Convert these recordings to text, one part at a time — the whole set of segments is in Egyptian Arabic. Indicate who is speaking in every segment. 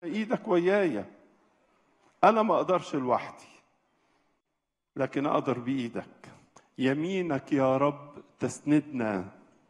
Speaker 1: ايدك ويايا انا ما اقدرش لوحدي لكن اقدر بايدك يمينك يا رب تسندنا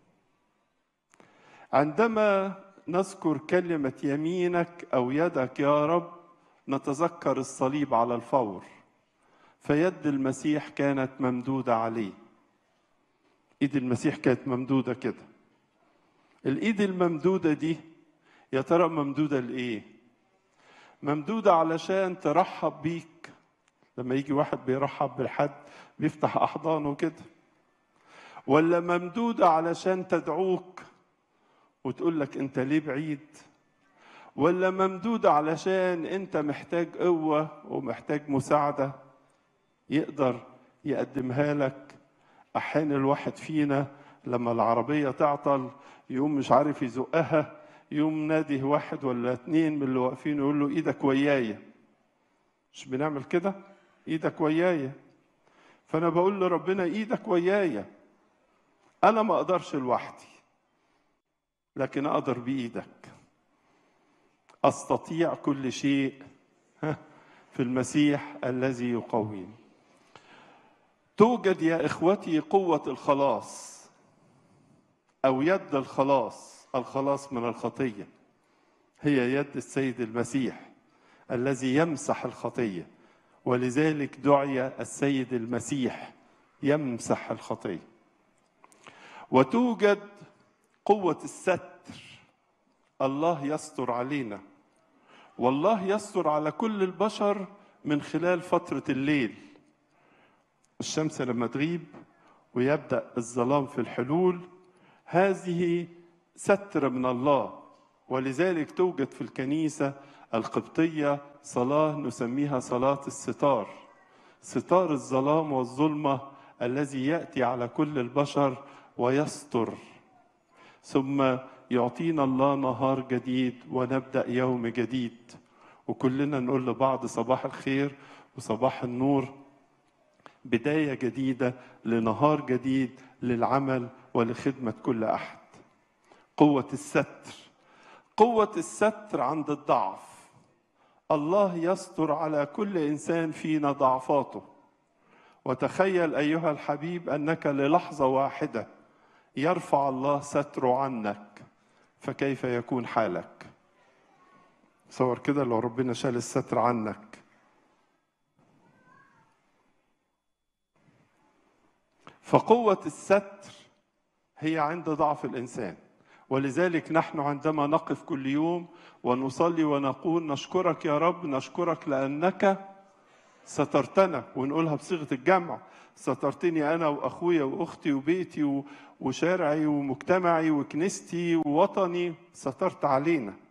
Speaker 1: عندما نذكر كلمه يمينك او يدك يا رب نتذكر الصليب على الفور فيد المسيح كانت ممدوده عليه ايد المسيح كانت ممدوده كده الايد الممدوده دي يا ترى ممدوده لايه ممدوده علشان ترحب بيك لما يجي واحد بيرحب بالحد بيفتح احضانه كده ولا ممدوده علشان تدعوك وتقول لك انت ليه بعيد ولا ممدوده علشان انت محتاج قوه ومحتاج مساعده يقدر يقدمها لك احيانا الواحد فينا لما العربيه تعطل يقوم مش عارف يزقها يقوم نادي واحد ولا اتنين من اللي واقفين يقول له ايدك ويايا مش بنعمل كده ايدك ويايا فانا بقول لربنا ايدك ويايا انا ما اقدرش لوحدي لكن اقدر بايدك استطيع كل شيء في المسيح الذي يقويني توجد يا اخوتي قوه الخلاص او يد الخلاص الخلاص من الخطيه هي يد السيد المسيح الذي يمسح الخطيه ولذلك دعي السيد المسيح يمسح الخطيه وتوجد قوه الستر الله يستر علينا والله يستر على كل البشر من خلال فتره الليل الشمس لما تغيب ويبدا الظلام في الحلول هذه ستر من الله ولذلك توجد في الكنيسه القبطيه صلاه نسميها صلاه الستار ستار الظلام والظلمه الذي ياتي على كل البشر ويستر ثم يعطينا الله نهار جديد ونبدا يوم جديد وكلنا نقول لبعض صباح الخير وصباح النور بدايه جديده لنهار جديد للعمل ولخدمه كل احد قوه الستر قوه الستر عند الضعف الله يستر على كل انسان فينا ضعفاته وتخيل ايها الحبيب انك للحظه واحده يرفع الله ستره عنك فكيف يكون حالك تصور كده لو ربنا شال الستر عنك فقوة الستر هي عند ضعف الإنسان ولذلك نحن عندما نقف كل يوم ونصلي ونقول نشكرك يا رب نشكرك لأنك سترتنا ونقولها بصيغة الجمع سترتني أنا وأخويا وأختي وبيتي وشارعي ومجتمعي وكنيستي ووطني سترت علينا